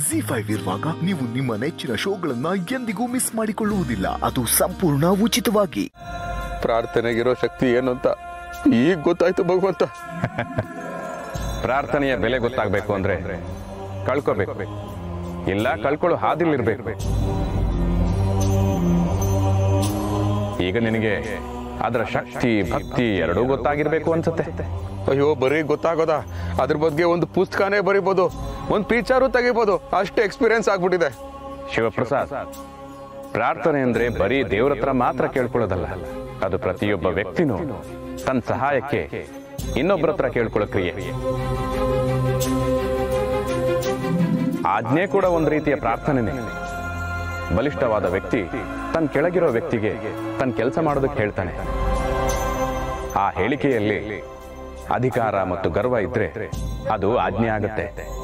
G five ಇರುವಾಗ ನೀವು ನಿಮ್ಮ ನೆಚ್ಚಿನ ಶೋಗಳನ್ನ ಎಂದಿಗೂ ಮಿಸ್ ಮಾಡಿಕೊಳ್ಳುವುದಿಲ್ಲ ಅದು ಸಂಪೂರ್ಣ ಉಚಿತವಾಗಿ ಪ್ರಾರ್ಥನೆಗಿರೋ ಶಕ್ತಿ ಏನು ಅಂತ ಈಗ ಗೊತ್ತಾಯ್ತು ಭಗವಂತ ಪ್ರಾರ್ಥನೆಯ ಬೆಲೆ ಗೊತ್ತಾಗಬೇಕು ಅಂದ್ರೆ ಕಳ್ಕೋಬೇಕು ಇಲ್ಲ ಕಳ್ಕೊಳ್ಳೋ ಹಾದಿಲಿರ್ಬೇಕು ಈಗ ನಿನಗೆ ಅದರ ಶಕ್ತಿ ಭಕ್ತಿ ಎರಡೂ ಗೊತ್ತಾಗಿರ್ಬೇಕು ಅನ್ಸುತ್ತೆ ಅಯ್ಯೋ ಬರೀ ಗೊತ್ತಾಗೋದ ಅದ್ರ ಬಗ್ಗೆ ಒಂದು ಪುಸ್ತಕನೇ ಬರೀಬೋದು ಒಂದು ಪಿಕ್ಚರು ತೆಗಿಬೋದು ಅಷ್ಟು ಎಕ್ಸ್ಪೀರಿಯನ್ಸ್ ಆಗ್ಬಿಟ್ಟಿದೆ ಶಿವಪ್ರಸಾದ್ ಪ್ರಾರ್ಥನೆ ಅಂದ್ರೆ ಬರೀ ದೇವ್ರ ಹತ್ರ ಮಾತ್ರ ಕೇಳ್ಕೊಳ್ಳೋದಲ್ಲ ಅದು ಪ್ರತಿಯೊಬ್ಬ ವ್ಯಕ್ತಿನೂ ತನ್ನ ಸಹಾಯಕ್ಕೆ ಇನ್ನೊಬ್ಬರ ಹತ್ರ ಕೇಳ್ಕೊಳ್ಳೋ ಕ್ರಿಯೆ ಆಜ್ಞೆ ಕೂಡ ಒಂದು ರೀತಿಯ ಪ್ರಾರ್ಥನೆನೇ ಬಲಿಷ್ಠವಾದ ವ್ಯಕ್ತಿ ತನ್ನ ಕೆಳಗಿರೋ ವ್ಯಕ್ತಿಗೆ ತನ್ನ ಕೆಲಸ ಮಾಡೋದಕ್ಕೆ ಹೇಳ್ತಾನೆ ಆ ಹೇಳಿಕೆಯಲ್ಲಿ ಅಧಿಕಾರ ಮತ್ತು ಗರ್ವ ಇದ್ರೆ ಅದು ಆಜ್ಞೆ ಆಗುತ್ತೆ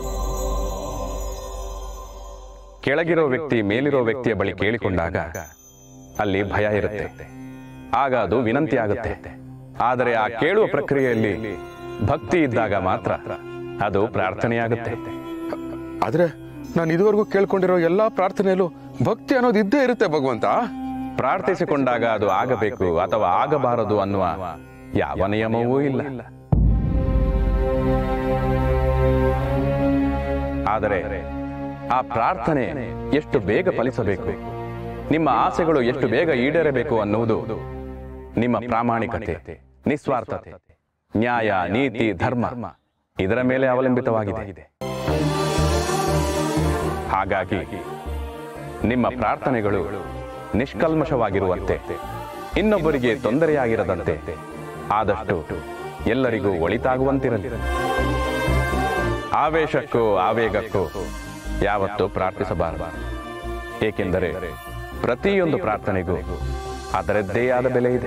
ಕೆಳಗಿರೋ ವ್ಯಕ್ತಿ ಮೇಲಿರೋ ವ್ಯಕ್ತಿಯ ಬಳಿ ಕೇಳಿಕೊಂಡಾಗ ಅಲ್ಲಿ ಭಯ ಇರುತ್ತೆ ಆಗ ಅದು ವಿನಂತಿ ಆಗುತ್ತೆ ಆದರೆ ಆ ಕೇಳುವ ಪ್ರಕ್ರಿಯೆಯಲ್ಲಿ ಭಕ್ತಿ ಇದ್ದಾಗ ಮಾತ್ರ ಅದು ಪ್ರಾರ್ಥನೆಯಾಗುತ್ತೆ ಆದ್ರೆ ನಾನು ಇದುವರೆಗೂ ಕೇಳ್ಕೊಂಡಿರೋ ಎಲ್ಲಾ ಪ್ರಾರ್ಥನೆಯಲ್ಲೂ ಭಕ್ತಿ ಅನ್ನೋದು ಇದ್ದೇ ಇರುತ್ತೆ ಭಗವಂತ ಪ್ರಾರ್ಥಿಸಿಕೊಂಡಾಗ ಅದು ಆಗಬೇಕು ಅಥವಾ ಆಗಬಾರದು ಅನ್ನುವ ಯಾವ ನಿಯಮವೂ ಇಲ್ಲ ಆದರೆ ಆ ಪ್ರಾರ್ಥನೆ ಎಷ್ಟು ಬೇಗ ಫಲಿಸಬೇಕು ನಿಮ್ಮ ಆಸೆಗಳು ಎಷ್ಟು ಬೇಗ ಈಡೇರಬೇಕು ಅನ್ನುವುದು ನಿಮ್ಮ ಪ್ರಾಮಾಣಿಕತೆ ನಿಸ್ವಾರ್ಥತೆ ನ್ಯಾಯ ನೀತಿ ಧರ್ಮ ಇದರ ಮೇಲೆ ಅವಲಂಬಿತವಾಗಿದೆ ಹಾಗಾಗಿ ನಿಮ್ಮ ಪ್ರಾರ್ಥನೆಗಳು ನಿಷ್ಕಲ್ಮಶವಾಗಿರುವಂತೆ ಇನ್ನೊಬ್ಬರಿಗೆ ತೊಂದರೆಯಾಗಿರದಂತೆ ಆದಷ್ಟು ಎಲ್ಲರಿಗೂ ಒಳಿತಾಗುವಂತಿರಲಿ ಆವೇಶಕ್ಕೂ ಆವೇಗಕ್ಕೂ ಯಾವತ್ತೂ ಪ್ರಾರ್ಥಿಸಬಾರದು ಏಕೆಂದರೆ ಪ್ರತಿಯೊಂದು ಪ್ರಾರ್ಥನೆಗೂ ಅದರದ್ದೇ ಆದ ಬೆಲೆ ಇದೆ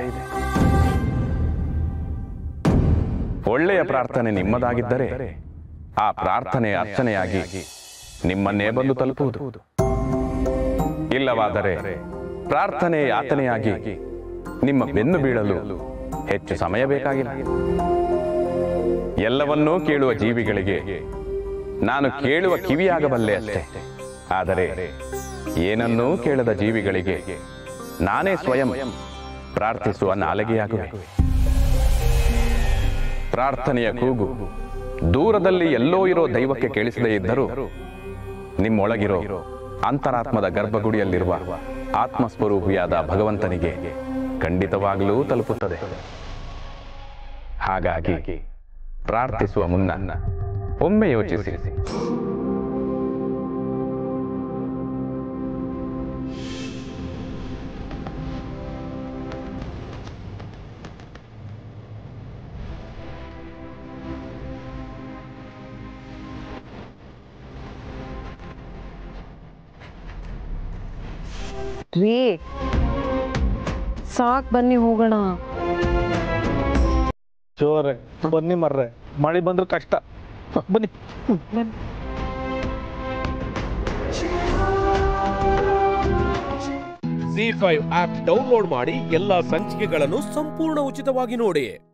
ಒಳ್ಳೆಯ ಪ್ರಾರ್ಥನೆ ನಿಮ್ಮದಾಗಿದ್ದರೆ ಆ ಪ್ರಾರ್ಥನೆ ಅರ್ಚನೆಯಾಗಿ ನಿಮ್ಮನ್ನೇ ಬಂದು ತಲುಪುವುದು ಇಲ್ಲವಾದರೆ ಪ್ರಾರ್ಥನೆ ಯಾತನೆಯಾಗಿ ನಿಮ್ಮ ಬೆನ್ನು ಬೀಳಲು ಹೆಚ್ಚು ಸಮಯ ಬೇಕಾಗಿಲ್ಲ ಎಲ್ಲವನ್ನೂ ಕೇಳುವ ಜೀವಿಗಳಿಗೆ ನಾನು ಕೇಳುವ ಕಿವಿಯಾಗಬಲ್ಲೆ ಅಷ್ಟೇ ಆದರೆ ಏನನ್ನೂ ಕೇಳದ ಜೀವಿಗಳಿಗೆ ನಾನೇ ಸ್ವಯಂ ಪ್ರಾರ್ಥಿಸುವ ನಾಲಿಗೆಯಾಗುವೆ ಪ್ರಾರ್ಥನೆಯ ಕೂಗು ದೂರದಲ್ಲಿ ಎಲ್ಲೋ ಇರೋ ದೈವಕ್ಕೆ ಕೇಳಿಸದೇ ಇದ್ದರೂ ನಿಮ್ಮೊಳಗಿರೋ ಅಂತರಾತ್ಮದ ಗರ್ಭಗುಡಿಯಲ್ಲಿರುವ ಆತ್ಮಸ್ವರೂಪಿಯಾದ ಭಗವಂತನಿಗೆ ಖಂಡಿತವಾಗಲೂ ತಲುಪುತ್ತದೆ ಹಾಗಾಗಿ ಪ್ರಾರ್ಥಿಸುವ ಮುನ್ನ ಒಮ್ಮೆ ಯೋಚಿಸಿ ರೀ ಸಾಕ್ ಬನ್ನಿ ಹೋಗೋಣ ಜೋರೆ ಬನ್ನಿ ಮರ್ರೆ ಮಳೆ ಬಂದ್ರೆ ಕಷ್ಟ ಬನ್ನಿ ಜಿ ಫೈವ್ ಆಪ್ ಡೌನ್ಲೋಡ್ ಮಾಡಿ ಎಲ್ಲಾ ಸಂಚಿಕೆಗಳನ್ನು ಸಂಪೂರ್ಣ ಉಚಿತವಾಗಿ ನೋಡಿ